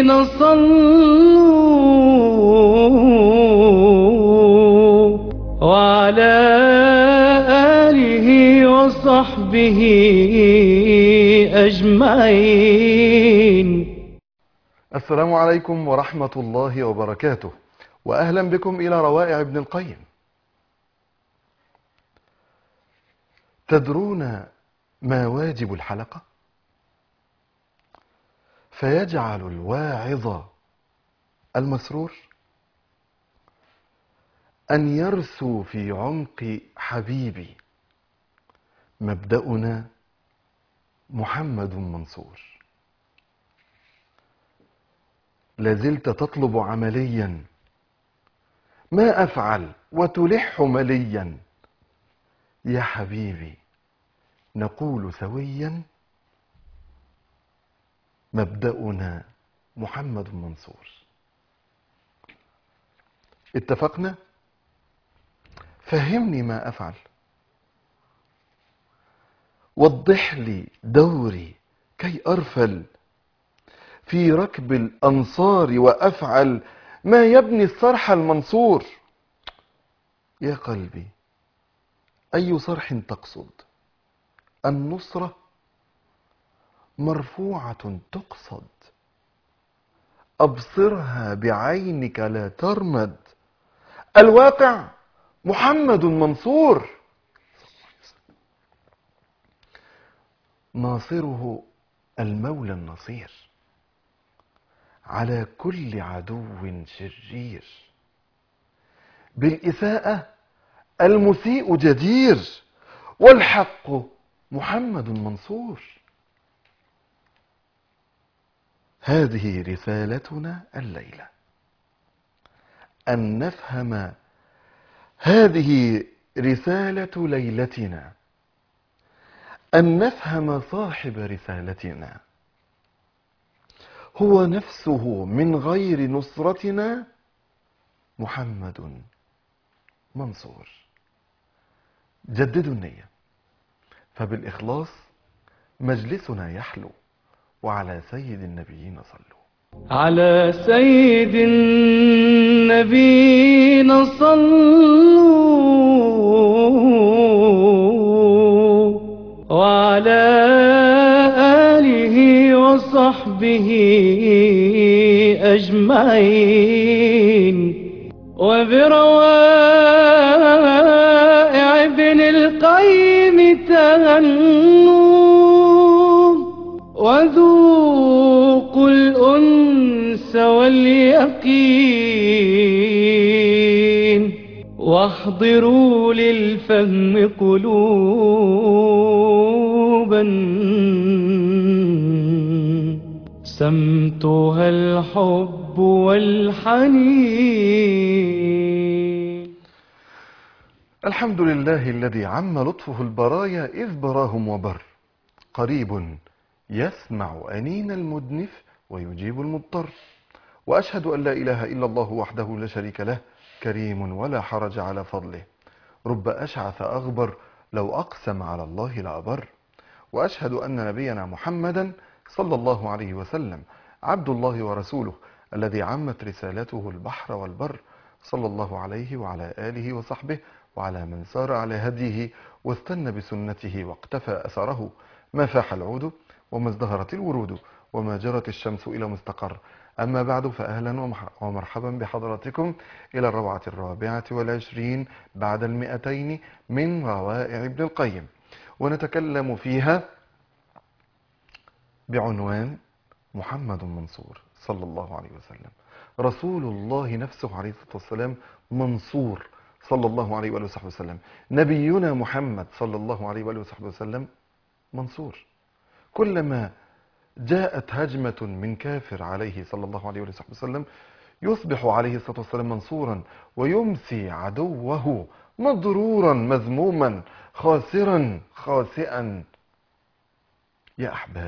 النبيين صلوا وعلى آله وصحبه أجمعين السلام عليكم ورحمة الله وبركاته وأهلا بكم إلى روائع ابن القيم تدرون ما واجب الحلقة فيجعل الواعظ المسرور أن يرسو في عمق حبيبي مبدأنا محمد منصور لازلت تطلب عمليا ما أفعل وتلح مليا يا حبيبي نقول سويا مبدأنا محمد منصور اتفقنا فهمني ما أفعل وضح لي دوري كي أرفل في ركب الأنصار وأفعل ما يبني الصرح المنصور يا قلبي أي صرح تقصد النصرة مرفوعة تقصد أبصرها بعينك لا ترمد الواقع محمد منصور ناصره المولى النصير على كل عدو شرير بالإساءة المسيء جدير والحق محمد منصور هذه رسالتنا الليلة أن نفهم هذه رسالة ليلتنا أن نفهم صاحب رسالتنا هو نفسه من غير نصرتنا محمد منصور جددوا النية فبالإخلاص مجلسنا يحلو وعلى سيد النبيين صلوا على سيد النبيين صلوا وعلى آله وصحبه أجمعين وبروائع ابن القيم تهنوا وذوقوا الأنس واليقين واحضروا للفهم قلوبا سمتها الحب والحنين الحمد لله الذي عم لطفه البرايا إذ براهم وبر قريب يسمع أنين المدنف ويجيب المضطر وأشهد أن لا إله إلا الله وحده لا شريك له كريم ولا حرج على فضله رب أشعث أغبر لو أقسم على الله لأبر وأشهد أن نبينا محمدا صلى الله عليه وسلم عبد الله ورسوله الذي عمت رسالته البحر والبر صلى الله عليه وعلى آله وصحبه وعلى من سار على هديه واستنى بسنته واقتفى أثره ما فاح العود وما ازدهرت الورود وما جرت الشمس إلى مستقر أما بعد فأهلا ومح- ومرحبا بحضراتكم إلى الروعة الرابعة والعشرين بعد المئتين من روائع ابن القيم ونتكلم فيها بعنوان محمد منصور صلى الله عليه وسلم رسول الله نفسه عليه الصلاة والسلام منصور صلى الله عليه وآله وصحبه وسلم نبينا محمد صلى الله عليه وآله وصحبه وسلم منصور كلما جاءت هجمة من كافر عليه صلى الله عليه وصحبه وسلم يصبح عليه الصلاة والسلام منصورا ويمسي عدوه مضرورا مذموما خاسرا خاسئا يا أحباب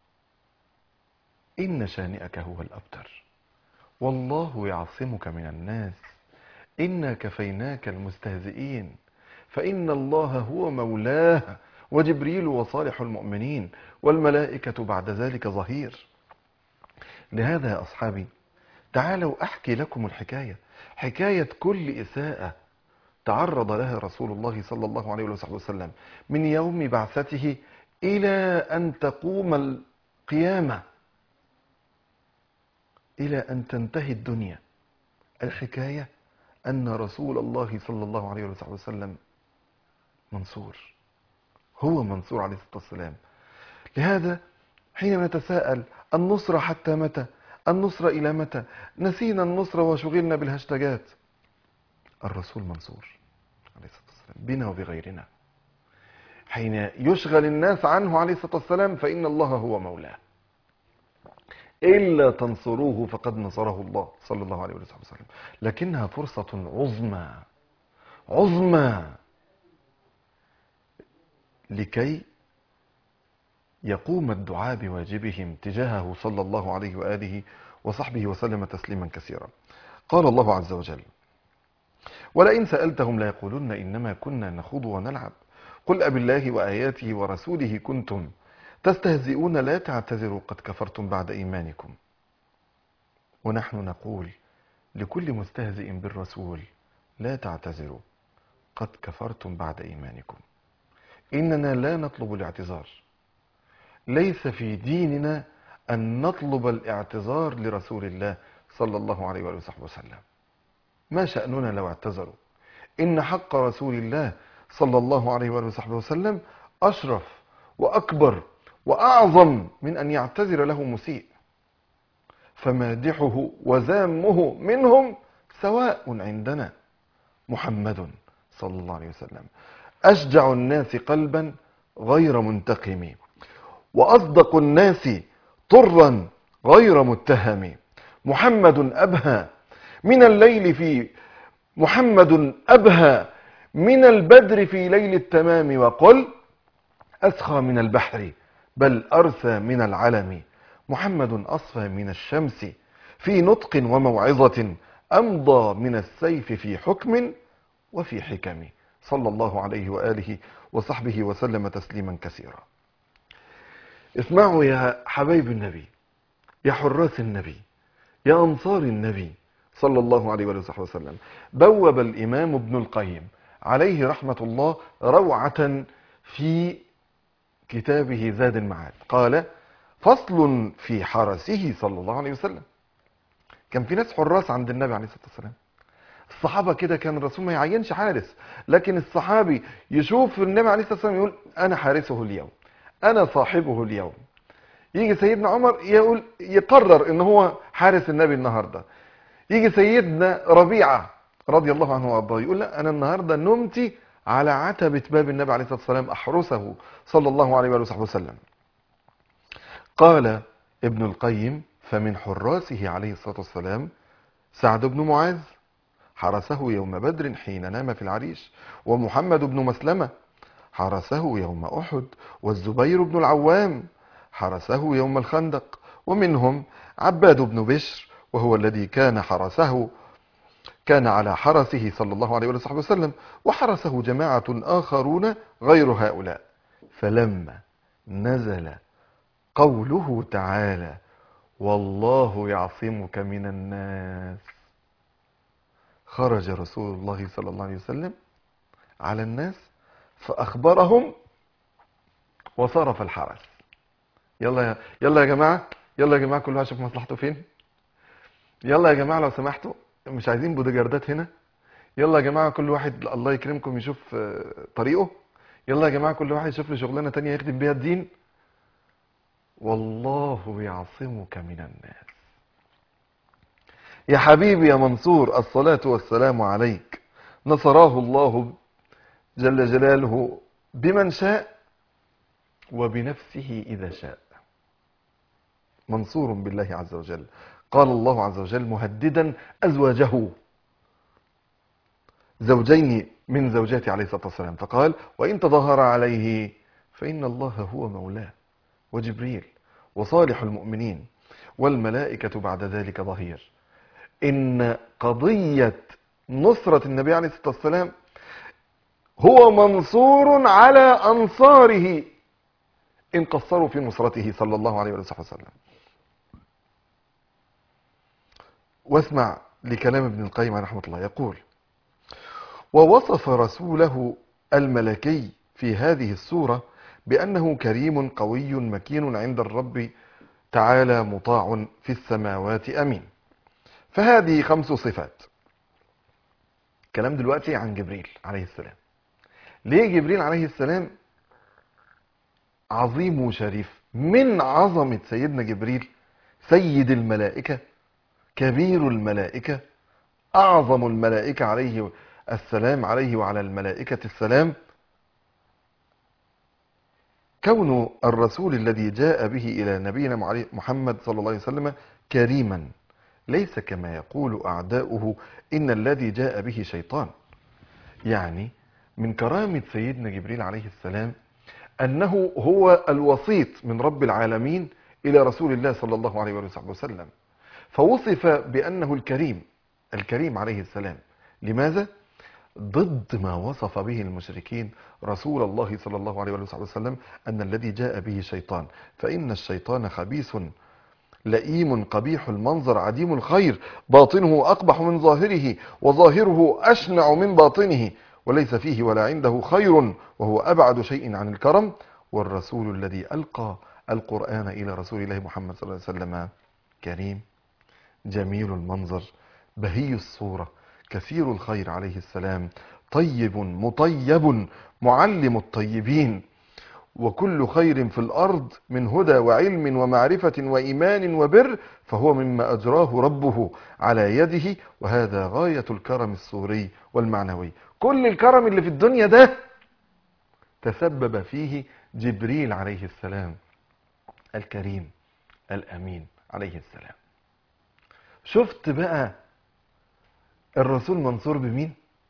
إن شانئك هو الأبتر والله يعصمك من الناس إنا كفيناك المستهزئين فإن الله هو مولاه وجبريل وصالح المؤمنين والملائكة بعد ذلك ظهير لهذا يا أصحابي تعالوا أحكي لكم الحكاية حكاية كل إساءة تعرض لها رسول الله صلى الله عليه وسلم من يوم بعثته إلى أن تقوم القيامة إلى أن تنتهي الدنيا الحكاية أن رسول الله صلى الله عليه وسلم منصور هو منصور عليه الصلاة والسلام لهذا حينما نتساءل النصرة حتى متى النصرة إلى متى نسينا النصرة وشغلنا بالهاشتاجات الرسول منصور عليه الصلاة والسلام بنا وبغيرنا حين يشغل الناس عنه عليه الصلاة والسلام فإن الله هو مولاه إلا تنصروه فقد نصره الله صلى الله عليه وسلم لكنها فرصة عظمى عظمى لكي يقوم الدعاء بواجبهم تجاهه صلى الله عليه وآله وصحبه وسلم تسليما كثيرا قال الله عز وجل ولئن سألتهم ليقولن إنما كنا نخوض ونلعب قل أب الله وآياته ورسوله كنتم تستهزئون لا تعتذروا قد كفرتم بعد إيمانكم ونحن نقول لكل مستهزئ بالرسول لا تعتذروا قد كفرتم بعد إيمانكم إننا لا نطلب الاعتذار ليس في ديننا أن نطلب الاعتذار لرسول الله صلى الله عليه وآله وصحبه وسلم ما شأننا لو اعتذروا إن حق رسول الله صلى الله عليه وآله وصحبه وسلم أشرف وأكبر وأعظم من أن يعتذر له مسيء فمادحه وذامه منهم سواء عندنا محمد صلى الله عليه وسلم أشجع الناس قلبا غير منتقم وأصدق الناس طرا غير متهم محمد أبهى من الليل في محمد أبهى من البدر في ليل التمام وقل أسخى من البحر بل أرثى من العلم محمد أصفى من الشمس في نطق وموعظة أمضى من السيف في حكم وفي حكم صلى الله عليه وآله وصحبه وسلم تسليما كثيرا اسمعوا يا حبايب النبي يا حراس النبي يا أنصار النبي صلى الله عليه وآله وصحبه وسلم بوب الإمام ابن القيم عليه رحمة الله روعة في كتابه زاد المعاد قال فصل في حرسه صلى الله عليه وسلم كان في ناس حراس عند النبي عليه الصلاة والسلام الصحابة كده كان الرسول ما يعينش حارس لكن الصحابي يشوف النبي عليه الصلاة والسلام يقول أنا حارسه اليوم أنا صاحبه اليوم يجي سيدنا عمر يقول يقرر ان هو حارس النبي النهارده يجي سيدنا ربيعه رضي الله عنه وارضاه يقول لا انا النهارده نمتي على عتبه باب النبي عليه الصلاه والسلام احرسه صلى الله عليه واله وصحبه وسلم قال ابن القيم فمن حراسه عليه الصلاه والسلام سعد بن معاذ حرسه يوم بدر حين نام في العريش ومحمد بن مسلمه حرسه يوم احد والزبير بن العوام حرسه يوم الخندق ومنهم عباد بن بشر وهو الذي كان حرسه كان على حرسه صلى الله عليه وصحبه وسلم وحرسه جماعة آخرون غير هؤلاء فلما نزل قوله تعالى والله يعصمك من الناس خرج رسول الله صلى الله عليه وسلم على الناس فأخبرهم وصرف الحرس يلا يا يلا يا جماعه يلا يا جماعه كل واحد يشوف مصلحته فين يلا يا جماعه لو سمحتوا مش عايزين بودجاردات هنا يلا يا جماعه كل واحد الله يكرمكم يشوف آه، طريقه يلا يا جماعه كل واحد يشوف له شغلانه تانية يخدم بيها الدين والله يعصمك من الناس يا حبيبي يا منصور الصلاة والسلام عليك نصراه الله جل جلاله بمن شاء وبنفسه إذا شاء منصور بالله عز وجل قال الله عز وجل مهددا أزواجه زوجين من زوجاته عليه الصلاة والسلام فقال وإن تظاهر عليه فإن الله هو مولاه وجبريل وصالح المؤمنين والملائكة بعد ذلك ظهير إن قضية نصرة النبي عليه الصلاة والسلام هو منصور على أنصاره إن قصروا في نصرته صلى الله عليه وآله وسلم واسمع لكلام ابن القيم عليه رحمة الله يقول ووصف رسوله الملكي في هذه السورة بأنه كريم قوي مكين عند الرب تعالى مطاع في السماوات أمين فهذه خمس صفات كلام دلوقتي عن جبريل عليه السلام ليه جبريل عليه السلام عظيم وشريف من عظمة سيدنا جبريل سيد الملائكة كبير الملائكة أعظم الملائكة عليه السلام عليه وعلى الملائكة السلام كون الرسول الذي جاء به إلى نبينا محمد صلى الله عليه وسلم كريما ليس كما يقول أعداؤه إن الذي جاء به شيطان يعني من كرامة سيدنا جبريل عليه السلام أنه هو الوسيط من رب العالمين إلى رسول الله صلى الله عليه وصحبه وسلم فوصف بأنه الكريم الكريم عليه السلام لماذا؟ ضد ما وصف به المشركين رسول الله صلى الله عليه وصحبه وسلم أن الذي جاء به شيطان فإن الشيطان خبيث لئيم قبيح المنظر عديم الخير باطنه أقبح من ظاهره وظاهره أشنع من باطنه وليس فيه ولا عنده خير وهو أبعد شيء عن الكرم والرسول الذي ألقى القرآن إلى رسول الله محمد صلى الله عليه وسلم كريم جميل المنظر بهي الصورة كثير الخير عليه السلام طيب مطيب معلم الطيبين وكل خير في الأرض من هدى وعلم ومعرفة وإيمان وبر فهو مما أجراه ربه على يده وهذا غاية الكرم الصوري والمعنوي كل الكرم اللي في الدنيا ده تسبب فيه جبريل عليه السلام الكريم الأمين عليه السلام شفت بقى الرسول منصور بمين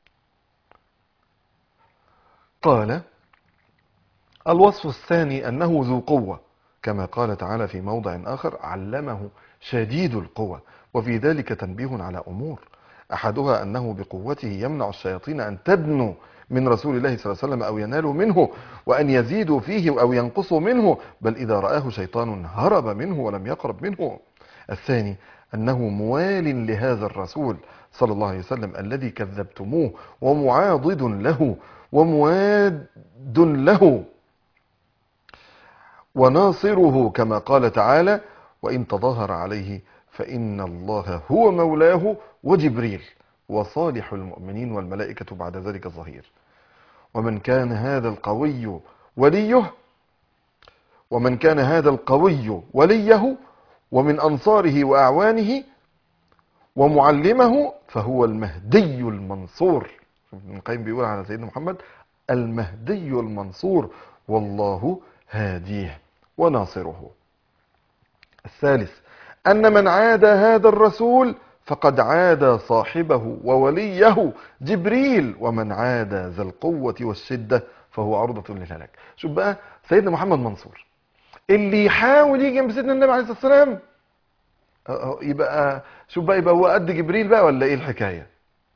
قال الوصف الثاني أنه ذو قوة كما قال تعالى في موضع آخر علمه شديد القوة وفي ذلك تنبيه على أمور أحدها أنه بقوته يمنع الشياطين أن تدنو من رسول الله صلى الله عليه وسلم أو ينالوا منه وأن يزيدوا فيه أو ينقصوا منه بل إذا رآه شيطان هرب منه ولم يقرب منه الثاني أنه موال لهذا الرسول صلى الله عليه وسلم الذي كذبتموه ومعاضد له ومواد له وناصره كما قال تعالى وإن تظاهر عليه فإن الله هو مولاه وجبريل وصالح المؤمنين والملائكة بعد ذلك الظهير ومن كان هذا القوي وليه ومن كان هذا القوي وليه ومن أنصاره وأعوانه ومعلمه فهو المهدي المنصور ابن القيم بيقول على سيدنا محمد المهدي المنصور والله هاديه وناصره الثالث أن من عاد هذا الرسول فقد عاد صاحبه ووليه جبريل ومن عاد ذا القوة والشدة فهو عرضة للهلاك شوف بقى سيدنا محمد منصور اللي يحاول يجي جنب سيدنا النبي عليه الصلاة والسلام يبقى شوف بقى يبقى هو قد جبريل بقى ولا ايه الحكاية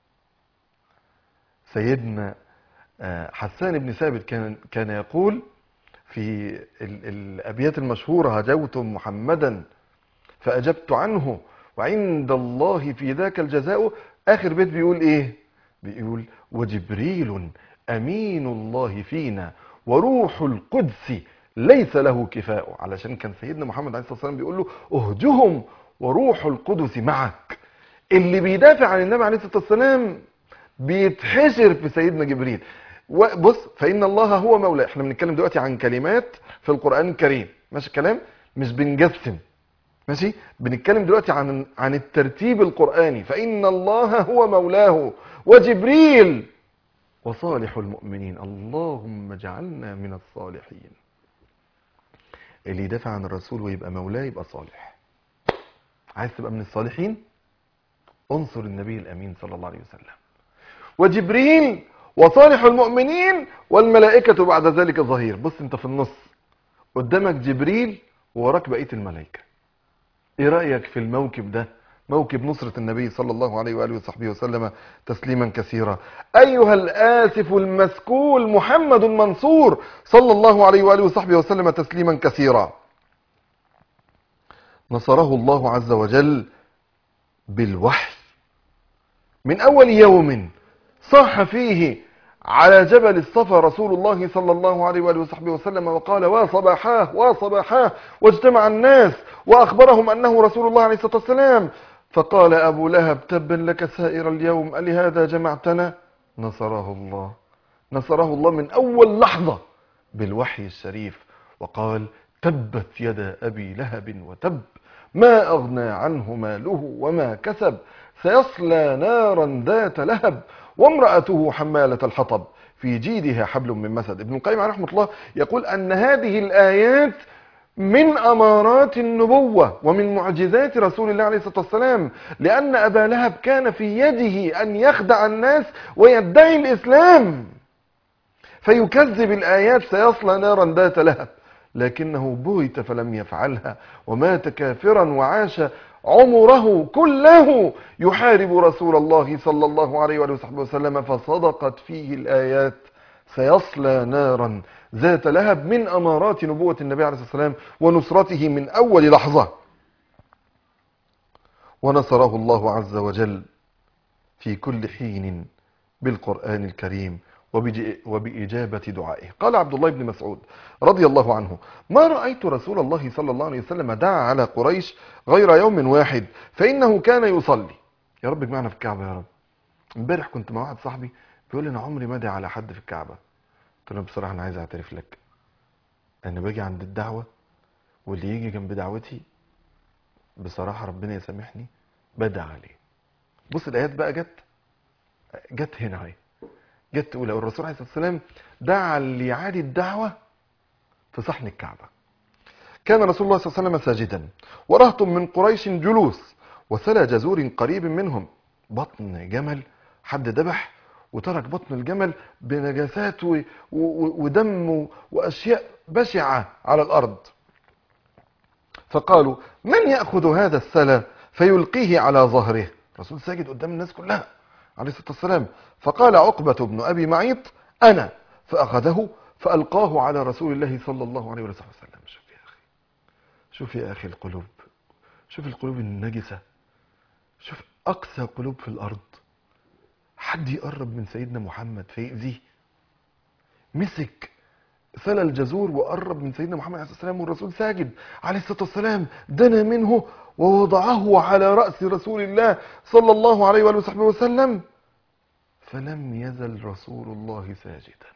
سيدنا حسان بن ثابت كان كان يقول في الابيات المشهورة هجوت محمدا فاجبت عنه وعند الله في ذاك الجزاء اخر بيت بيقول ايه بيقول وجبريل امين الله فينا وروح القدس ليس له كفاء علشان كان سيدنا محمد عليه الصلاه والسلام بيقول له اهجهم وروح القدس معك اللي بيدافع عن النبي عليه الصلاه والسلام بيتحشر في سيدنا جبريل بص فان الله هو مولاه احنا بنتكلم دلوقتي عن كلمات في القران الكريم ماشي الكلام مش بنجسم ماشي بنتكلم دلوقتي عن عن الترتيب القراني فان الله هو مولاه وجبريل وصالح المؤمنين اللهم اجعلنا من الصالحين اللي يدافع عن الرسول ويبقى مولاه يبقى صالح عايز تبقى من الصالحين انصر النبي الامين صلى الله عليه وسلم وجبريل وصالح المؤمنين والملائكة بعد ذلك ظهير بص انت في النص قدامك جبريل ووراك بقية الملائكة ايه رأيك في الموكب ده موكب نصرة النبي صلى الله عليه وآله وصحبه وسلم تسليما كثيرا أيها الآسف المسكول محمد منصور صلى الله عليه وآله وصحبه وسلم تسليما كثيرا نصره الله عز وجل بالوحي من أول يوم صاح فيه على جبل الصفا رسول الله صلى الله عليه وآله وصحبه وسلم وقال وصباحاه وصباحاه واجتمع الناس وأخبرهم أنه رسول الله عليه الصلاة والسلام فقال أبو لهب تبا لك سائر اليوم ألهذا جمعتنا نصره الله نصره الله من أول لحظة بالوحي الشريف وقال تبت يدا أبي لهب وتب ما أغنى عنه ماله وما كسب سيصلى نارا ذات لهب وامرأته حمالة الحطب في جيدها حبل من مسد ابن القيم عليه رحمة الله يقول أن هذه الآيات من أمارات النبوة ومن معجزات رسول الله عليه الصلاة والسلام لأن أبا لهب كان في يده أن يخدع الناس ويدعي الإسلام فيكذب الآيات سيصلى نارا ذات لهب لكنه بهت فلم يفعلها ومات كافرا وعاش عمره كله يحارب رسول الله صلى الله عليه وآله وصحبه وسلم فصدقت فيه الآيات سيصلى نارا ذات لهب من أمارات نبوة النبي عليه الصلاة والسلام ونصرته من أول لحظة ونصره الله عز وجل في كل حين بالقرآن الكريم وبج- وبإجابة دعائه قال عبد الله بن مسعود رضي الله عنه ما رأيت رسول الله صلى الله عليه وسلم دعا على قريش غير يوم واحد فإنه كان يصلي يا رب اجمعنا في الكعبة يا رب امبارح كنت مع واحد صاحبي بيقول لي انا عمري ما ادعي على حد في الكعبة قلت له بصراحة انا عايز اعترف لك انا باجي عند الدعوة واللي يجي جنب دعوتي بصراحة ربنا يسامحني بدعي عليه بص الايات بقى جت جت هنا اهي جت تقول الرسول عليه الصلاه والسلام دعا اللي يعادي الدعوه في صحن الكعبه. كان رسول الله صلى الله عليه وسلم ساجدا ورهط من قريش جلوس وسلى جزور قريب منهم بطن جمل حد ذبح وترك بطن الجمل بنجاسات و- و- ودم و- واشياء بشعه على الارض. فقالوا من ياخذ هذا السلى فيلقيه على ظهره؟ الرسول ساجد قدام الناس كلها عليه الصلاه والسلام فقال عقبه بن ابي معيط انا فاخذه فالقاه على رسول الله صلى الله عليه وسلم شوف يا اخي شوف يا اخي القلوب شوف القلوب النجسه شوف اقسى قلوب في الارض حد يقرب من سيدنا محمد فيأذيه مسك سلى الجزور وقرب من سيدنا محمد عليه الصلاه والسلام والرسول ساجد عليه الصلاه والسلام دنا منه ووضعه على راس رسول الله صلى الله عليه واله وصحبه وسلم فلم يزل رسول الله ساجدا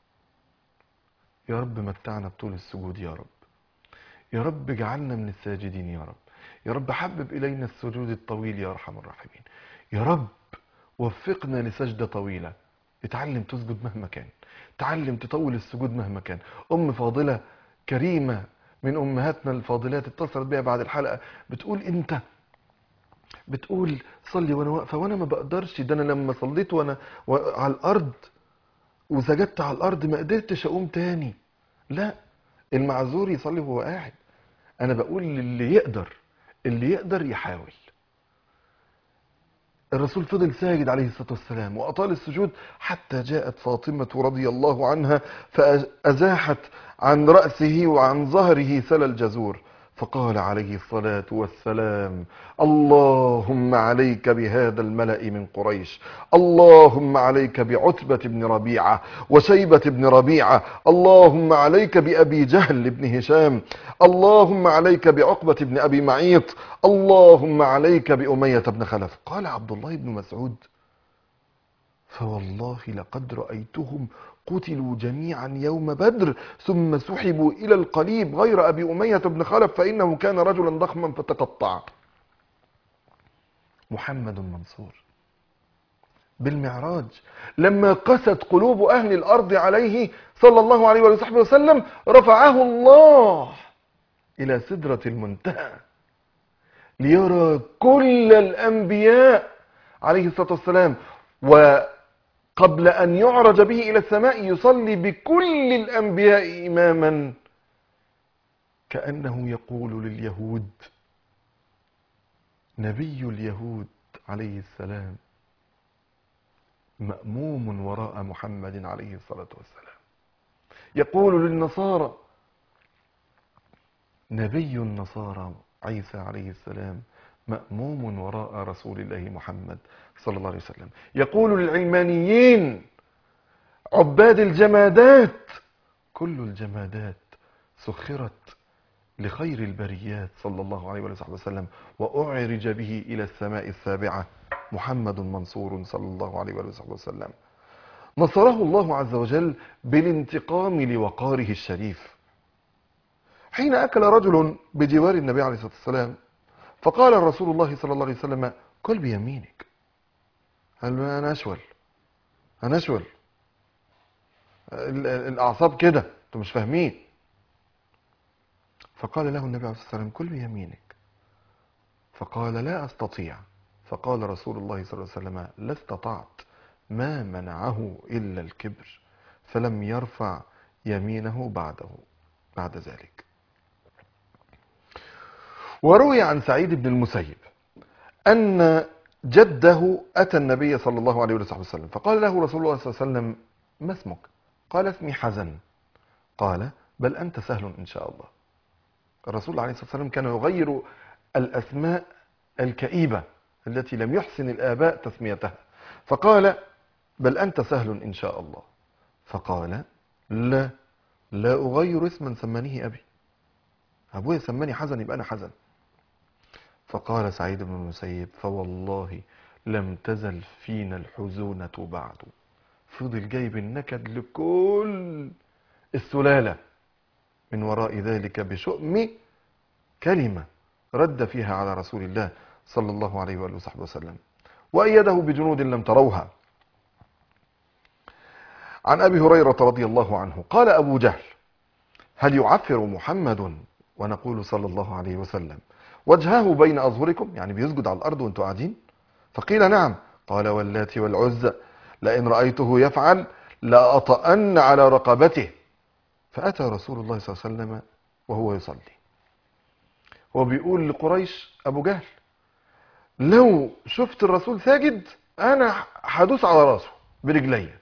يا رب متعنا بطول السجود يا رب يا رب اجعلنا من الساجدين يا رب يا رب حبب إلينا السجود الطويل يا أرحم الراحمين يا رب وفقنا لسجدة طويلة اتعلم تسجد مهما كان تعلم تطول السجود مهما كان أم فاضلة كريمة من أمهاتنا الفاضلات اتصلت بيها بعد الحلقة بتقول أنت بتقول صلي وانا واقفه وانا ما بقدرش ده انا لما صليت وانا و- على الارض وسجدت على الارض ما قدرتش اقوم تاني لا المعذور يصلي وهو قاعد انا بقول للي يقدر اللي يقدر يحاول الرسول فضل ساجد عليه الصلاة والسلام وأطال السجود حتى جاءت فاطمة رضي الله عنها فأزاحت عن رأسه وعن ظهره سل الجزور فقال عليه الصلاة والسلام اللهم عليك بهذا الملأ من قريش اللهم عليك بعتبة بن ربيعة وشيبة بن ربيعة اللهم عليك بأبي جهل بن هشام اللهم عليك بعقبة بن أبي معيط اللهم عليك بأمية بن خلف قال عبد الله بن مسعود فوالله لقد رأيتهم قتلوا جميعا يوم بدر ثم سحبوا إلى القليب غير أبي أمية بن خلف فإنه كان رجلا ضخما فتقطع محمد منصور بالمعراج لما قست قلوب أهل الأرض عليه صلى الله عليه وصحبه وسلم رفعه الله إلى سدرة المنتهى ليرى كل الأنبياء عليه الصلاة والسلام وقبل أن يعرج به إلى السماء يصلي بكل الأنبياء إماما كأنه يقول لليهود نبي اليهود عليه السلام مأموم وراء محمد عليه الصلاة والسلام يقول للنصارى نبي النصارى عيسى عليه السلام مأموم وراء رسول الله محمد صلى الله عليه وسلم يقول للعلمانيين عباد الجمادات كل الجمادات سخرت لخير البريات صلى الله عليه وآله وسلم وأعرج به إلى السماء السابعة محمد منصور صلى الله عليه وآله وسلم نصره الله عز وجل بالانتقام لوقاره الشريف حين أكل رجل بجوار النبي عليه الصلاة والسلام فقال رسول الله صلى الله عليه وسلم كل بيمينك قال له أنا أشول أنا أشول ال- ال- الأعصاب كده أنتوا مش فاهمين فقال له النبي عليه الصلاة والسلام كل بيمينك فقال لا أستطيع فقال رسول الله صلى الله عليه وسلم لا استطعت ما منعه إلا الكبر فلم يرفع يمينه بعده بعد ذلك وروي عن سعيد بن المسيب أن جده أتى النبي صلى الله عليه وسلم فقال له رسول الله صلى الله عليه وسلم ما اسمك قال اسمي حزن قال بل أنت سهل إن شاء الله الرسول عليه الصلاة والسلام كان يغير الأسماء الكئيبة التي لم يحسن الآباء تسميتها فقال بل أنت سهل إن شاء الله فقال لا لا أغير اسما سمانيه أبي أبويا سماني حزن يبقى أنا حزن فقال سعيد بن المسيب فوالله لم تزل فينا الحزونة بعد فضل جايب النكد لكل السلالة من وراء ذلك بشؤم كلمة رد فيها على رسول الله صلى الله عليه وآله وصحبه وسلم وأيده بجنود لم تروها عن أبي هريرة رضي الله عنه قال أبو جهل هل يعفر محمد ونقول صلى الله عليه وسلم وجهه بين أظهركم يعني بيسجد على الأرض وانتم قاعدين فقيل نعم قال واللات والعزى لئن رأيته يفعل لأطأن على رقبته فأتى رسول الله صلى الله عليه وسلم وهو يصلي هو بيقول لقريش أبو جهل لو شفت الرسول ساجد أنا هدوس على راسه برجلي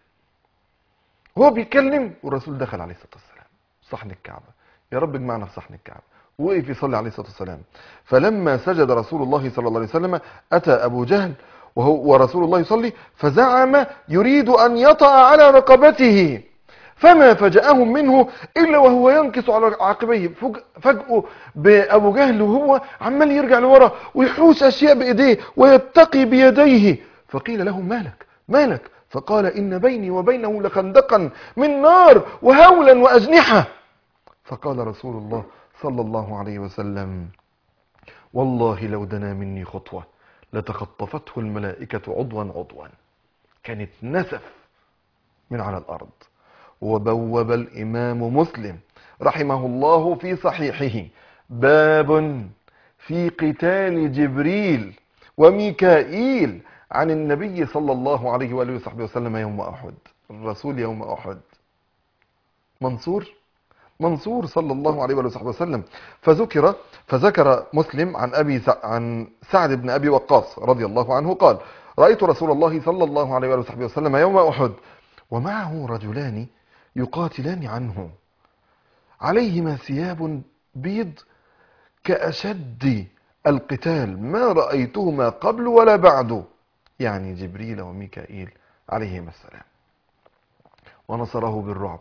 هو بيتكلم والرسول دخل عليه الصلاة والسلام صحن الكعبة يا رب اجمعنا في صحن الكعبة وقف يصلي عليه الصلاة والسلام فلما سجد رسول الله صلى الله عليه وسلم أتى أبو جهل وهو ورسول الله يصلي فزعم يريد أن يطأ على رقبته فما فجأهم منه إلا وهو ينكس على عقبيه فج- فجأوا بأبو جهل وهو عمال يرجع لورا ويحوس أشياء بإيديه ويتقي بيديه فقيل له مالك مالك فقال إن بيني وبينه لخندقا من نار وهولا وأجنحة فقال رسول الله صلى الله عليه وسلم والله لو دنا مني خطوة لتخطفته الملائكة عضوا عضوا كانت نسف من على الأرض وبوب الإمام مسلم رحمه الله في صحيحه باب في قتال جبريل وميكائيل عن النبي صلى الله عليه وآله وصحبه وسلم يوم أحد الرسول يوم أحد منصور منصور صلى الله عليه وآله وصحبه وسلم فذكر فذكر مسلم عن أبي سع- عن سعد بن أبي وقاص رضي الله عنه قال رأيت رسول الله صلى الله عليه وآله وصحبه وسلم يوم أحد ومعه رجلان يقاتلان عنه عليهما ثياب بيض كأشد القتال ما رأيتهما قبل ولا بعد يعني جبريل وميكائيل عليهما السلام ونصره بالرعب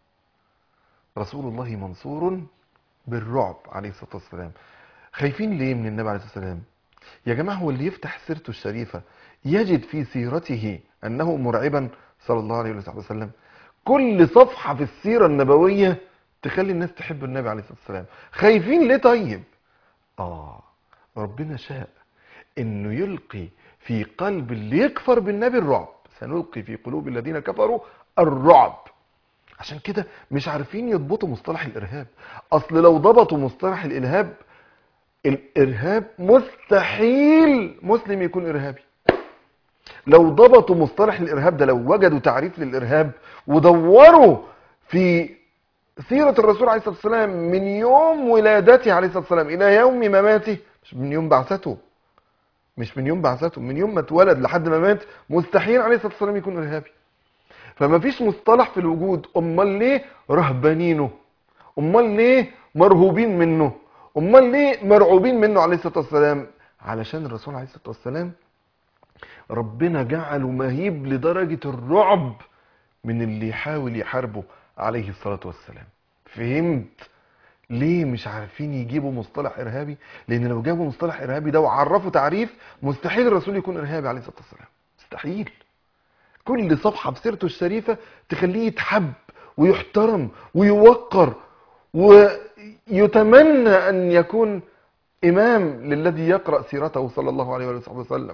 رسول الله منصور بالرعب عليه الصلاة والسلام خايفين ليه من النبي عليه الصلاة والسلام يا جماعة هو اللي يفتح سيرته الشريفة يجد في سيرته أنه مرعبا صلى الله عليه وسلم كل صفحة في السيرة النبوية تخلي الناس تحب النبي عليه الصلاة والسلام خايفين ليه طيب آه ربنا شاء انه يلقي في قلب اللي يكفر بالنبي الرعب سنلقي في قلوب الذين كفروا الرعب عشان كده مش عارفين يضبطوا مصطلح الارهاب اصل لو ضبطوا مصطلح الارهاب الارهاب مستحيل مسلم يكون ارهابي لو ضبطوا مصطلح الارهاب ده لو وجدوا تعريف للارهاب ودوروا في سيرة الرسول عليه الصلاة والسلام من يوم ولادته عليه الصلاة والسلام إلى يوم مماته مش من يوم بعثته مش من يوم بعثته من يوم ما اتولد لحد ما مات مستحيل عليه الصلاة والسلام يكون إرهابي فما فيش مصطلح في الوجود أمال ليه رهبانينه أمال ليه مرهوبين منه أمال ليه مرعوبين منه عليه الصلاة والسلام علشان الرسول عليه الصلاة والسلام ربنا جعله مهيب لدرجة الرعب من اللي يحاول يحاربه عليه الصلاة والسلام فهمت ليه مش عارفين يجيبوا مصطلح إرهابي لأن لو جابوا مصطلح إرهابي ده وعرفوا تعريف مستحيل الرسول يكون إرهابي عليه الصلاة والسلام مستحيل كل صفحة بسيرته الشريفة تخليه يتحب ويحترم ويوقر ويتمنى أن يكون إمام للذي يقرأ سيرته صلى الله عليه وآله وسلم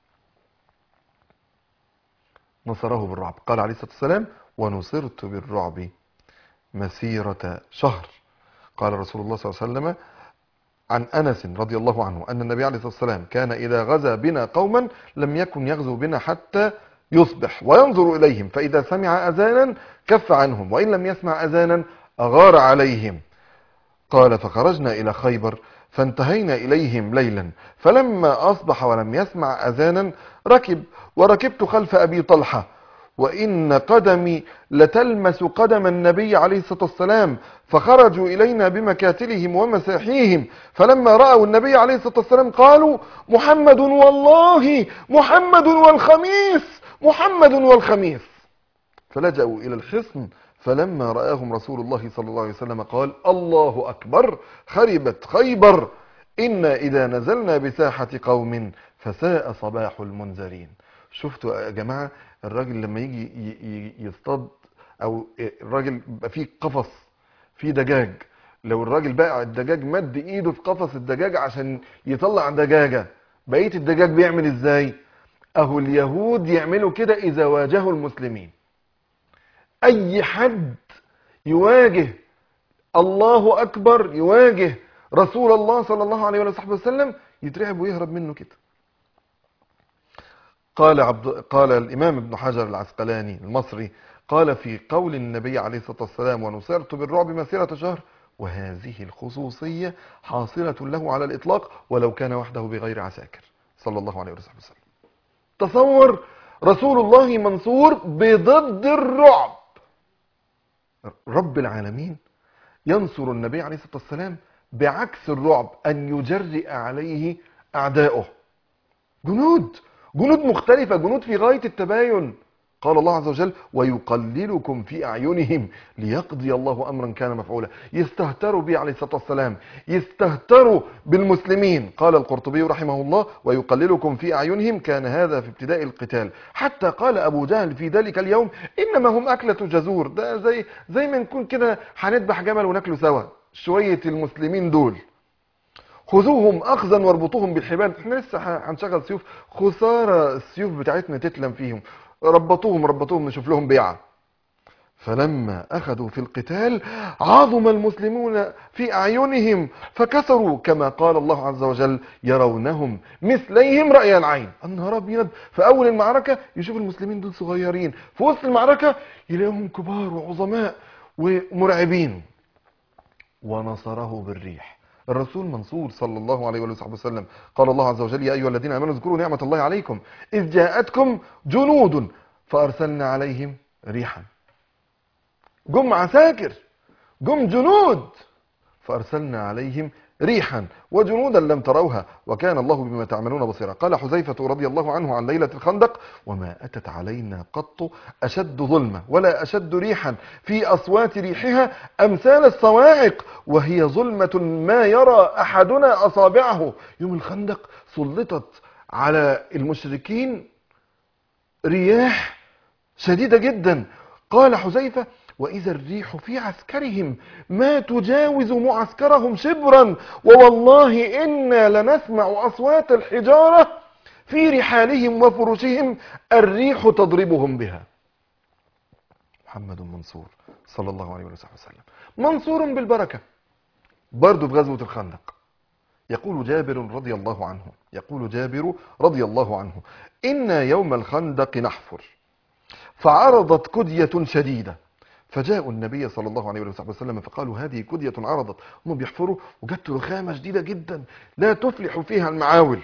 نصره بالرعب قال عليه الصلاة والسلام ونصرت بالرعب مسيرة شهر قال رسول الله صلى الله عليه وسلم عن أنس رضي الله عنه أن النبي عليه الصلاة والسلام كان إذا غزا بنا قوما لم يكن يغزو بنا حتى يصبح وينظر إليهم فإذا سمع أذانا كف عنهم وإن لم يسمع أذانا أغار عليهم قال فخرجنا إلى خيبر فانتهينا إليهم ليلا فلما أصبح ولم يسمع أذانا ركب وركبت خلف أبي طلحة وإن قدمي لتلمس قدم النبي عليه الصلاة والسلام فخرجوا إلينا بمكاتلهم ومساحيهم فلما رأوا النبي عليه الصلاة والسلام قالوا محمد والله محمد والخميس محمد والخميس فلجأوا إلى الحصن فلما رآهم رسول الله صلى الله عليه وسلم قال الله أكبر خربت خيبر إنا إذا نزلنا بساحة قوم فساء صباح المنذرين شفتوا يا جماعة الراجل لما يجي ي- ي- يصطاد أو الراجل يبقى فيه قفص فيه دجاج لو الراجل بقى الدجاج مد ايده في قفص الدجاج عشان يطلع دجاجة بقية الدجاج بيعمل ازاي اهو اليهود يعملوا كده اذا واجهوا المسلمين اي حد يواجه الله اكبر يواجه رسول الله صلى الله عليه وصحبه وسلم يترعب ويهرب منه كده قال عبد قال الامام ابن حجر العسقلاني المصري قال في قول النبي عليه الصلاه والسلام ونصرت بالرعب مسيره شهر وهذه الخصوصيه حاصله له على الاطلاق ولو كان وحده بغير عساكر صلى الله عليه وصحبه وسلم تصور رسول الله منصور بضد الرعب رب العالمين ينصر النبي عليه الصلاة والسلام بعكس الرعب أن يجرئ عليه أعداؤه جنود جنود مختلفة جنود في غاية التباين قال الله عز وجل ويقللكم في أعينهم ليقضي الله أمرا كان مفعولا يستهتروا به عليه الصلاة والسلام يستهتروا بالمسلمين قال القرطبي رحمه الله ويقللكم في أعينهم كان هذا في ابتداء القتال حتى قال أبو جهل في ذلك اليوم إنما هم أكلة جزور ده زي زي ما نكون كده هنذبح جمل وناكله سوا شوية المسلمين دول خذوهم اخذا واربطوهم بالحبال احنا لسه ه- هنشغل سيوف خساره السيوف بتاعتنا تتلم فيهم ربطوهم ربطوهم نشوف لهم بيعه فلما اخذوا في القتال عظم المسلمون في اعينهم فكسروا كما قال الله عز وجل يرونهم مثليهم راي العين النهار ابيض في اول المعركه يشوف المسلمين دول صغيرين في وسط المعركه يلاقيهم كبار وعظماء ومرعبين ونصره بالريح الرسول منصور صلى الله عليه وآله وصحبه وسلم قال الله عز وجل يا أيها الذين آمنوا اذكروا نعمة الله عليكم إذ جاءتكم جنود فأرسلنا عليهم ريحا جم عساكر جم جنود فأرسلنا عليهم ريحا وجنودا لم تروها وكان الله بما تعملون بصيرا قال حذيفة رضي الله عنه عن ليلة الخندق وما أتت علينا قط أشد ظلمة ولا أشد ريحا في أصوات ريحها أمثال الصواعق وهي ظلمة ما يرى أحدنا أصابعه يوم الخندق سلطت على المشركين رياح شديدة جدا قال حذيفة وإذا الريح في عسكرهم ما تجاوز معسكرهم شبرا ووالله إنا لنسمع أصوات الحجارة في رحالهم وفرشهم الريح تضربهم بها محمد منصور صلى الله عليه وسلم منصور بالبركة برضو في غزوة الخندق يقول جابر رضي الله عنه يقول جابر رضي الله عنه إن يوم الخندق نحفر فعرضت كدية شديدة فجاءوا النبي صلى الله عليه وصحبه وسلم فقالوا هذه كدية عرضت هم بيحفروا وجدت رخامة شديدة جدا لا تفلح فيها المعاول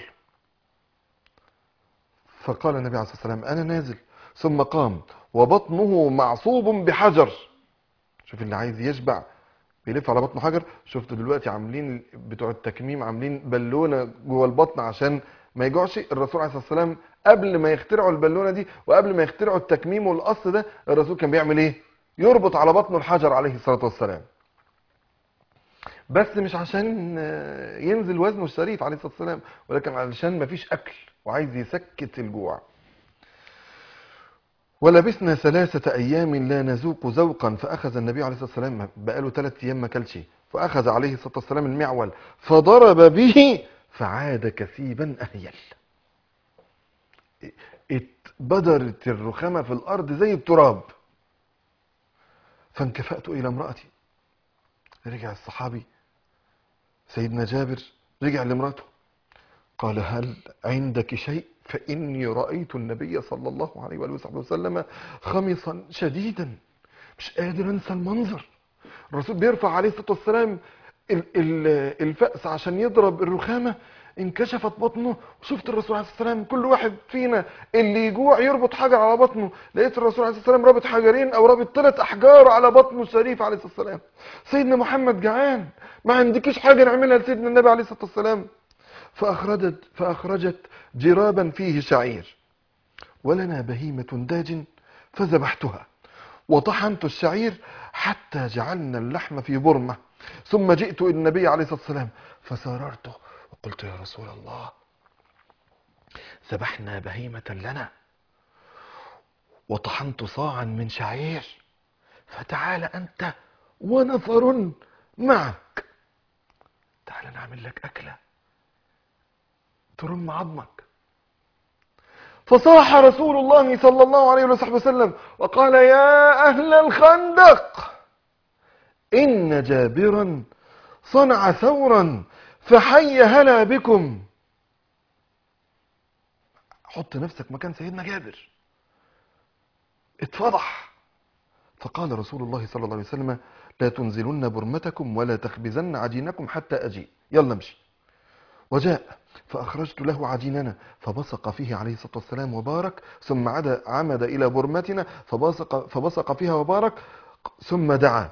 فقال النبي عليه الصلاة والسلام أنا نازل ثم قام وبطنه معصوب بحجر شوف اللي عايز يشبع بيلف على بطنه حجر شفتوا دلوقتي عاملين بتوع التكميم عاملين بالونه جوه البطن عشان ما يجوعش الرسول عليه الصلاه والسلام قبل ما يخترعوا البالونه دي وقبل ما يخترعوا التكميم والقص ده الرسول كان بيعمل ايه يربط على بطنه الحجر عليه الصلاه والسلام بس مش عشان آه، ينزل وزنه الشريف عليه الصلاه والسلام ولكن علشان ما فيش اكل وعايز يسكت الجوع ولبسنا ثلاثة أيام لا نذوق ذوقا فأخذ النبي عليه الصلاة والسلام بقاله ثلاثة أيام ما كلش فأخذ عليه الصلاة والسلام المعول فضرب به فعاد كثيبا أهيل اتبدرت الرخامة في الأرض زي التراب فانكفأت إلى امرأتي رجع الصحابي سيدنا جابر رجع لامرأته قال هل عندك شيء فإني رأيت النبي صلى الله عليه وآله وصحبه وسلم خمصا شديدا مش قادر أنسى المنظر الرسول بيرفع عليه الصلاة والسلام ال- ال- الفأس عشان يضرب الرخامة انكشفت بطنه وشفت الرسول عليه الصلاة والسلام كل واحد فينا اللي يجوع يربط حجر على بطنه لقيت الرسول عليه الصلاة والسلام رابط حجرين او رابط ثلاث احجار على بطنه الشريف عليه الصلاة والسلام سيدنا محمد جعان ما عندكيش حاجة نعملها لسيدنا النبي عليه الصلاة والسلام فأخرجت, فأخرجت جرابا فيه شعير ولنا بهيمة داج فذبحتها وطحنت الشعير حتى جعلنا اللحم في برمة ثم جئت إلى النبي عليه الصلاة والسلام فساررته وقلت يا رسول الله ذبحنا بهيمة لنا وطحنت صاعا من شعير فتعال أنت ونفر معك تعال نعمل لك أكلة ترم عظمك فصاح رسول الله صلى الله عليه وصحبه وسلم وقال يا أهل الخندق إن جابرا صنع ثورا فحي هلا بكم حط نفسك مكان سيدنا جابر اتفضح فقال رسول الله صلى الله عليه وسلم لا تنزلن برمتكم ولا تخبزن عجينكم حتى أجي يلا امشي وجاء فأخرجت له عجيننا فبصق فيه عليه الصلاة والسلام وبارك ثم عاد عمد إلى برمتنا فبصق, فبصق فيها وبارك ثم دعا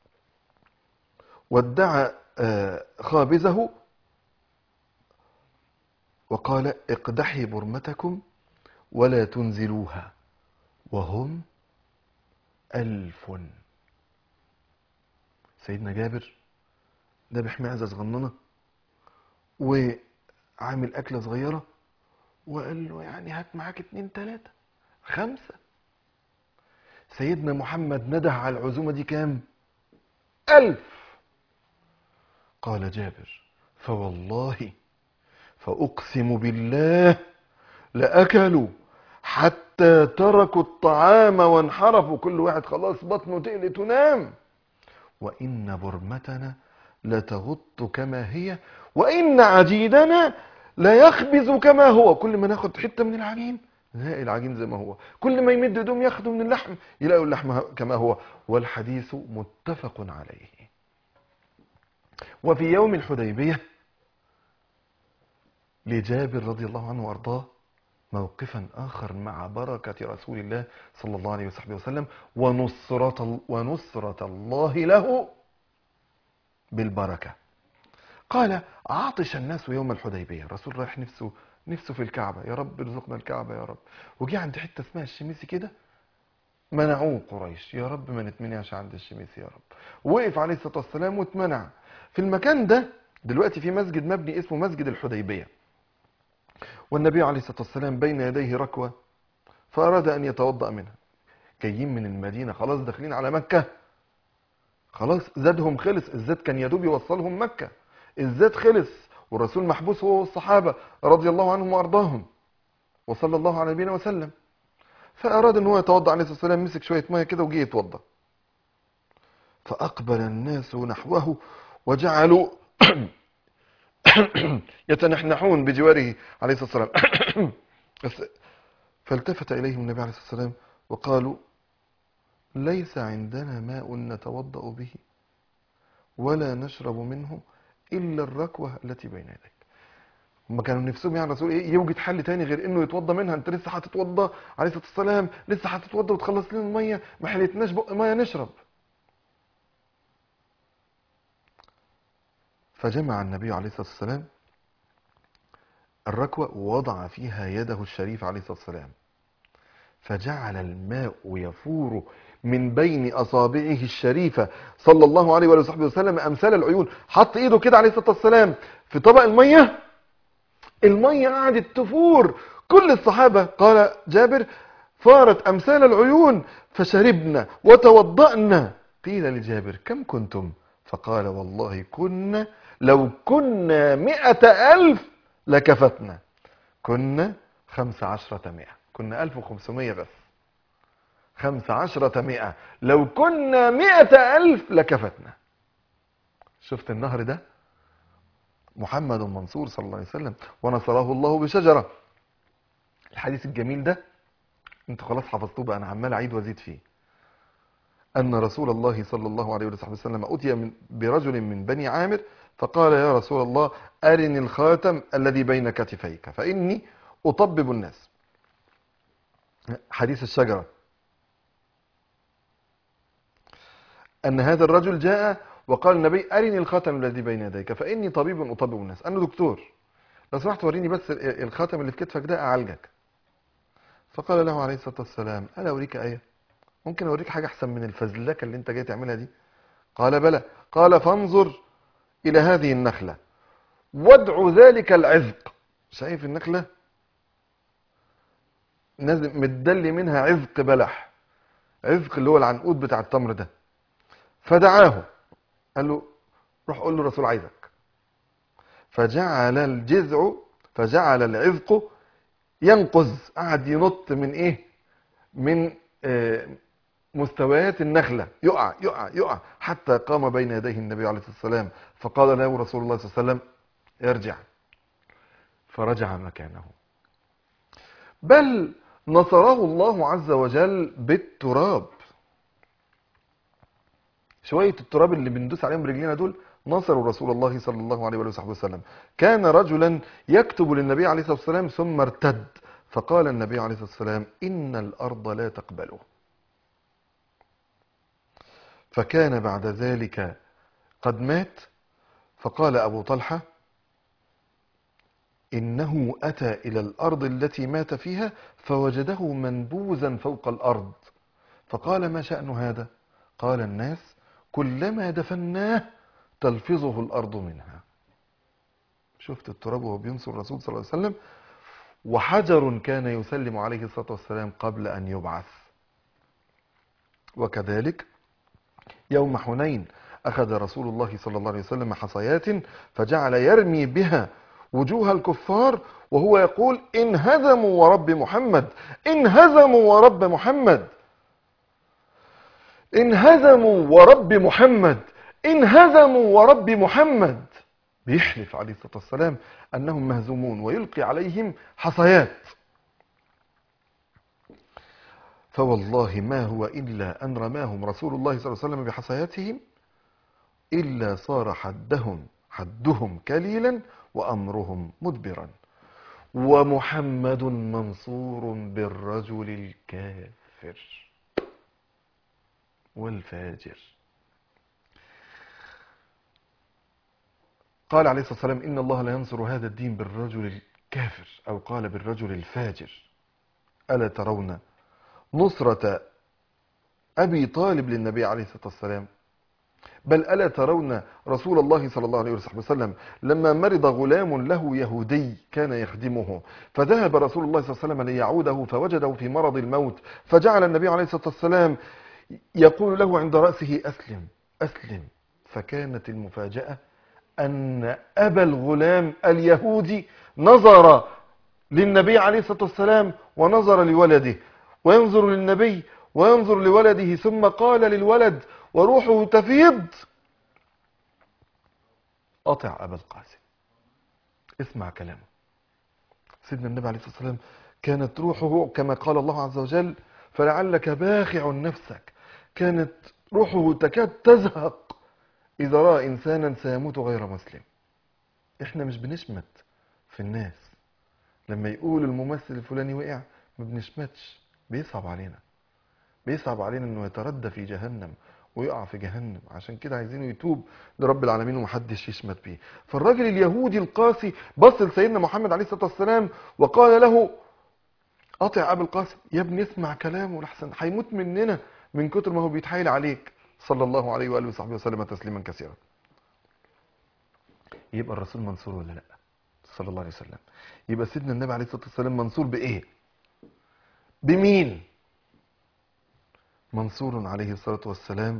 وادعى آه، خابزه وقال اقدحي برمتكم ولا تنزلوها وهم ألف سيدنا جابر ذبح معزة صغننة وعامل أكلة صغيرة وقال له يعني هات معاك اتنين تلاتة خمسة سيدنا محمد نده على العزومة دي كام ألف قال جابر فوالله فأقسم بالله لأكلوا حتى تركوا الطعام وانحرفوا كل واحد خلاص بطنه تقلت ونام وإن برمتنا لتغط كما هي وإن عجيننا لا يخبز كما هو كل ما ناخد حتة من العجين نلاقي العجين زي ما هو كل ما يمد ايدهم ياخدوا من اللحم يلاقوا اللحم كما هو والحديث متفق عليه وفي يوم الحديبية لجابر رضي الله عنه وارضاه موقفا آخر مع بركة رسول الله صلى الله عليه وصحبه وسلم ونصرة, ونصرة الله له بالبركة قال عطش الناس يوم الحديبية الرسول رايح نفسه نفسه في الكعبة يا رب ارزقنا الكعبة يا رب وجي عند حتة اسمها الشميسي كده منعوه قريش يا رب ما نتمنعش عند الشميسي يا رب وقف عليه الصلاة والسلام واتمنع في المكان ده دلوقتي في مسجد مبني اسمه مسجد الحديبية والنبي عليه الصلاة والسلام بين يديه ركوة فأراد أن يتوضأ منها جايين من المدينة خلاص داخلين على مكة خلاص زادهم خلص الزاد كان يدوب يوصلهم مكة الزاد خلص والرسول محبوس هو والصحابة رضي الله عنهم وأرضاهم وصلى الله على نبينا وسلم فأراد أن هو يتوضأ عليه الصلاة والسلام مسك شوية مية كده وجي يتوضأ فأقبل الناس نحوه وجعلوا يتنحنحون بجواره عليه الصلاة والسلام بس- فالتفت إليهم النبي عليه الصلاة والسلام وقالوا ليس عندنا ماء نتوضأ به ولا نشرب منه إلا الركوة التي بين يديك هم كانوا نفسهم يعني الرسول ايه يوجد حل تاني غير انه يتوضى منها انت لسه هتتوضى عليه الصلاه والسلام لسه هتتوضى وتخلص لنا الميه ما حليتناش بق ميه نشرب فجمع النبي عليه الصلاة والسلام الركوة ووضع فيها يده الشريفة عليه الصلاة والسلام فجعل الماء يفور من بين أصابعه الشريفة صلى الله عليه وآله وصحبه وسلم أمثال العيون حط إيده كده عليه الصلاة والسلام في طبق المية المية قعدت تفور كل الصحابة قال جابر فارت أمثال العيون فشربنا وتوضأنا قيل لجابر كم كنتم فقال والله كنا لو كنا مئة ألف لكفتنا كنا خمس عشرة مئة كنا ألف وخمسمية بس خمس عشرة مئة لو كنا مئة ألف لكفتنا شفت النهر ده محمد منصور صلى الله عليه وسلم ونصره الله بشجرة الحديث الجميل ده انتوا خلاص حفظتوه بقى انا عمال اعيد وازيد فيه ان رسول الله صلى الله عليه وصحبه وسلم اتي من برجل من بني عامر فقال يا رسول الله ارني الخاتم الذي بين كتفيك فاني اطبب الناس حديث الشجره ان هذا الرجل جاء وقال النبي ارني الخاتم الذي بين يديك فاني طبيب اطبب الناس انا دكتور لو سمحت وريني بس الخاتم اللي في كتفك ده اعالجك فقال له عليه الصلاه والسلام الا اوريك ايه ممكن اوريك حاجه احسن من الفزلكه اللي انت جاي تعملها دي قال بلى قال فانظر الى هذه النخله وادع ذلك العذق شايف النخله نازل متدلي منها عذق بلح عذق اللي هو العنقود بتاع التمر ده فدعاه قال له روح قول له الرسول عايزك فجعل الجذع فجعل العذق ينقز قعد ينط من ايه من آه مستويات النخلة يقع يقع يقع حتى قام بين يديه النبي عليه الصلاة والسلام فقال له رسول الله صلى الله عليه وسلم ارجع فرجع مكانه بل نصره الله عز وجل بالتراب شوية التراب اللي بندوس عليهم رجلينا دول نصروا رسول الله صلى الله عليه وصحبه وسلم كان رجلا يكتب للنبي عليه الصلاة والسلام ثم ارتد فقال النبي عليه الصلاة والسلام إن الأرض لا تقبله فكان بعد ذلك قد مات فقال أبو طلحة إنه أتى إلى الأرض التي مات فيها فوجده منبوذا فوق الأرض فقال ما شأن هذا قال الناس كلما دفناه تلفظه الأرض منها شفت التراب وهو بينصر الرسول صلى الله عليه وسلم وحجر كان يسلم عليه الصلاة والسلام قبل أن يبعث وكذلك يوم حنين أخذ رسول الله صلى الله عليه وسلم حصيات فجعل يرمي بها وجوه الكفار وهو يقول انهزموا ورب محمد انهزموا ورب محمد انهزموا ورب محمد انهزموا ورب محمد بيحلف عليه الصلاة والسلام أنهم مهزومون ويلقي عليهم حصيات فوالله ما هو إلا أن رماهم رسول الله صلى الله عليه وسلم بحصياتهم إلا صار حدهم حدهم كليلا وأمرهم مدبرا ومحمد منصور بالرجل الكافر والفاجر قال عليه الصلاة والسلام إن الله لا ينصر هذا الدين بالرجل الكافر أو قال بالرجل الفاجر ألا ترون نصرة أبي طالب للنبي عليه الصلاة والسلام بل ألا ترون رسول الله صلى الله عليه وسلم لما مرض غلام له يهودي كان يخدمه فذهب رسول الله صلى الله عليه وسلم ليعوده فوجده في مرض الموت فجعل النبي عليه الصلاة والسلام يقول له عند رأسه أسلم أسلم فكانت المفاجأة أن أبا الغلام اليهودي نظر للنبي عليه الصلاة والسلام ونظر لولده وينظر للنبي وينظر لولده ثم قال للولد وروحه تفيض أطع أبا القاسم اسمع كلامه سيدنا النبي عليه الصلاة والسلام كانت روحه كما قال الله عز وجل فلعلك باخع نفسك كانت روحه تكاد تزهق إذا رأى إنسانا سيموت غير مسلم إحنا مش بنشمت في الناس لما يقول الممثل الفلاني وقع ما بنشمتش بيصعب علينا بيصعب علينا انه يتردى في جهنم ويقع في جهنم عشان كده عايزينه يتوب لرب العالمين ومحدش يشمت بيه فالراجل اليهودي القاسي بص لسيدنا محمد عليه الصلاه والسلام وقال له اطع ابي القاسم يا ابني اسمع كلامه لحسن هيموت مننا من كتر ما هو بيتحايل عليك صلى الله عليه واله وصحبه وسلم تسليما كثيرا يبقى الرسول منصور ولا لا صلى الله عليه وسلم يبقى سيدنا النبي عليه الصلاه والسلام منصور بايه بمين منصور عليه الصلاه والسلام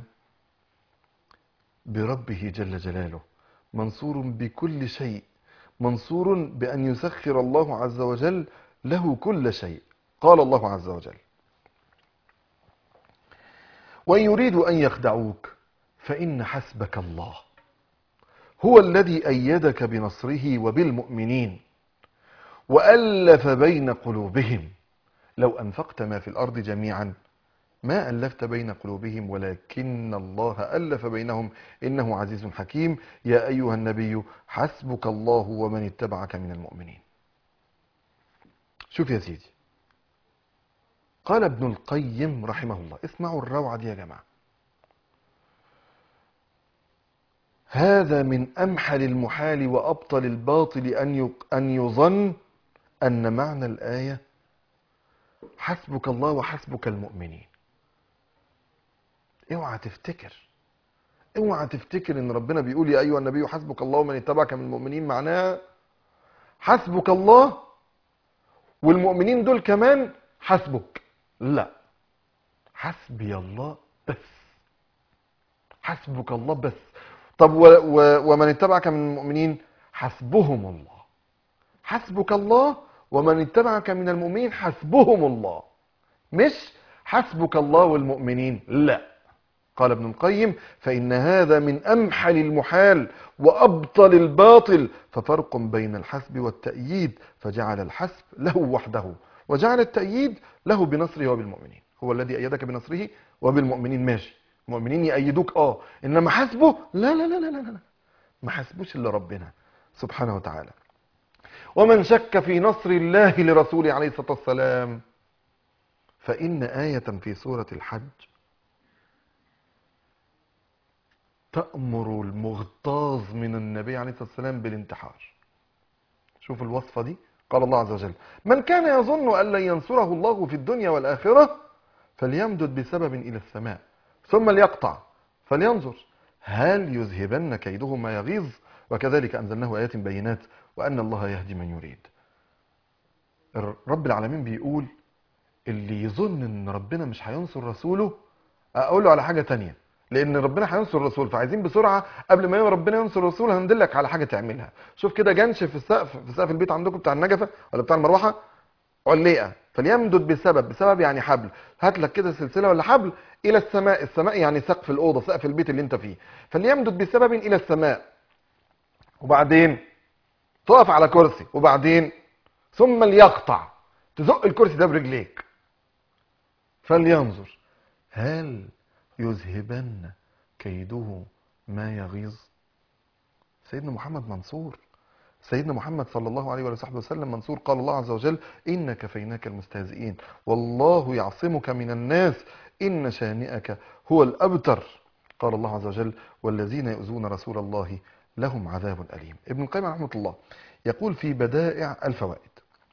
بربه جل جلاله منصور بكل شيء منصور بان يسخر الله عز وجل له كل شيء قال الله عز وجل وان يريدوا ان يخدعوك فان حسبك الله هو الذي ايدك بنصره وبالمؤمنين والف بين قلوبهم لو انفقت ما في الارض جميعا ما الفت بين قلوبهم ولكن الله الف بينهم انه عزيز حكيم يا ايها النبي حسبك الله ومن اتبعك من المؤمنين شوف يا سيدي قال ابن القيم رحمه الله اسمعوا الروعه دي يا جماعه هذا من أمحل المحال وأبطل الباطل أن يق- أن يظن أن معنى الآية حسبك الله وحسبك المؤمنين اوعى تفتكر اوعى تفتكر ان ربنا بيقول يا ايها النبي حسبك الله ومن اتبعك من المؤمنين معناها حسبك الله والمؤمنين دول كمان حسبك لا حسبي الله بس حسبك الله بس طب و و ومن اتبعك من المؤمنين حسبهم الله حسبك الله ومن اتبعك من المؤمنين حسبهم الله مش حسبك الله والمؤمنين لا قال ابن القيم فإن هذا من أمحل المحال وأبطل الباطل ففرق بين الحسب والتأييد فجعل الحسب له وحده وجعل التأييد له بنصره وبالمؤمنين هو الذي أيدك بنصره وبالمؤمنين ماشي المؤمنين يأيدوك اه إنما حسبه لا لا لا لا لا لا ما حسبوش إلا ربنا سبحانه وتعالى ومن شك في نصر الله لرسوله عليه الصلاة والسلام فإن آية في سورة الحج تأمر المغتاظ من النبي عليه الصلاة والسلام بالانتحار شوف الوصفة دي قال الله عز وجل من كان يظن أن لن ينصره الله في الدنيا والآخرة فليمدد بسبب إلى السماء ثم ليقطع فلينظر هل يذهبن كيده ما يغيظ وكذلك أنزلناه آيات بينات وأن الله يهدي من يريد رب العالمين بيقول اللي يظن ان ربنا مش هينصر رسوله اقول له على حاجه تانية لان ربنا هينصر الرسول فعايزين بسرعه قبل ما ربنا ينصر الرسول هندلك على حاجه تعملها شوف كده جنش في السقف في سقف البيت عندكم بتاع النجفه ولا بتاع المروحه علقه فليمدد بسبب بسبب يعني حبل هات لك كده سلسله ولا حبل الى السماء السماء يعني سقف الاوضه سقف البيت اللي انت فيه فليمدد بسبب الى السماء وبعدين تقف على كرسي وبعدين ثم ليقطع تزق الكرسي ده برجليك فلينظر هل يذهبن كيده ما يغيظ سيدنا محمد منصور سيدنا محمد صلى الله عليه وصحبه وسلم منصور قال الله عز وجل إن كفيناك المستهزئين والله يعصمك من الناس إن شانئك هو الأبتر قال الله عز وجل والذين يؤذون رسول الله لهم عذاب أليم ابن القيم رحمه الله يقول في بدائع الفوائد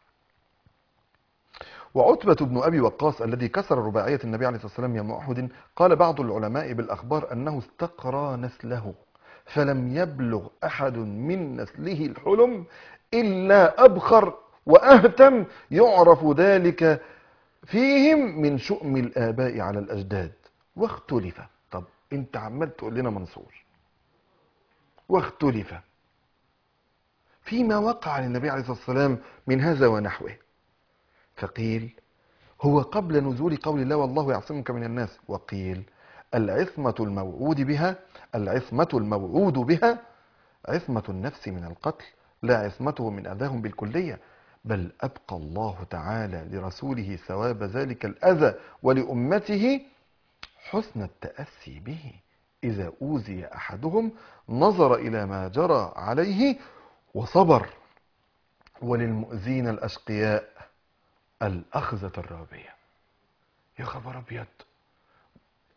وعتبة بن أبي وقاص الذي كسر رباعية النبي عليه الصلاة والسلام يوم أحد قال بعض العلماء بالأخبار أنه استقرى نسله فلم يبلغ أحد من نسله الحلم إلا أبخر وأهتم يعرف ذلك فيهم من شؤم الآباء على الأجداد واختلف طب انت عمال تقول لنا منصور واختلف فيما وقع للنبي عليه الصلاة والسلام من هذا ونحوه فقيل هو قبل نزول قول الله والله يعصمك من الناس وقيل العصمة الموعود بها العصمة الموعود بها عصمة النفس من القتل لا عصمته من أذاهم بالكلية بل أبقى الله تعالى لرسوله ثواب ذلك الأذى ولأمته حسن التأسي به إذا أوذي أحدهم نظر إلى ما جرى عليه وصبر وللمؤذين الأشقياء الأخذة الرابية يا خبر أبيض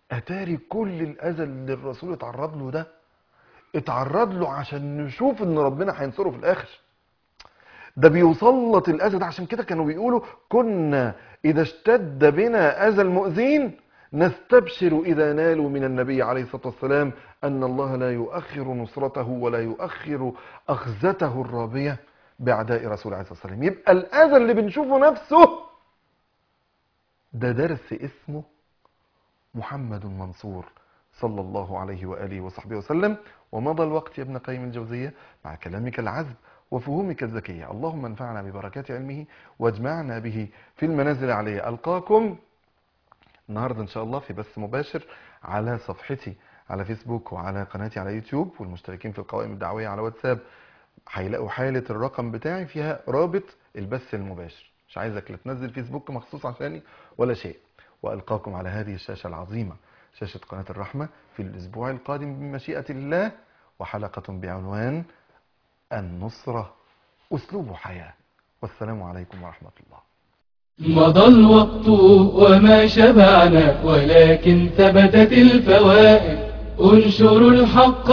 اتاري كل الاذى اللي الرسول اتعرض له ده اتعرض له عشان نشوف ان ربنا هينصره في الاخر ده بيسلط الاذى ده عشان كده كانوا بيقولوا كنا اذا اشتد بنا اذى المؤذين نستبشر اذا نالوا من النبي عليه الصلاه والسلام ان الله لا يؤخر نصرته ولا يؤخر اخذته الرابيه باعداء رسول عليه الصلاه والسلام يبقى الاذى اللي بنشوفه نفسه ده درس اسمه محمد منصور صلى الله عليه وآله وصحبه وسلم ومضى الوقت يا ابن قيم الجوزية مع كلامك العذب وفهومك الذكية اللهم انفعنا ببركات علمه واجمعنا به في المنازل عليه ألقاكم النهاردة إن شاء الله في بث مباشر على صفحتي على فيسبوك وعلى قناتي على يوتيوب والمشتركين في القوائم الدعوية على واتساب هيلاقوا حالة الرقم بتاعي فيها رابط البث المباشر مش عايزك لا تنزل فيسبوك مخصوص عشاني ولا شيء وألقاكم على هذه الشاشة العظيمة شاشة قناة الرحمة في الأسبوع القادم بمشيئة الله وحلقة بعنوان النصرة أسلوب حياة والسلام عليكم ورحمة الله مضى الوقت وما شبعنا ولكن ثبتت الفوائد انشروا الحق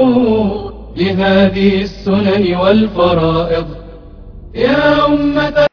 ودعوا لهذه السنن والفرائض يا أمة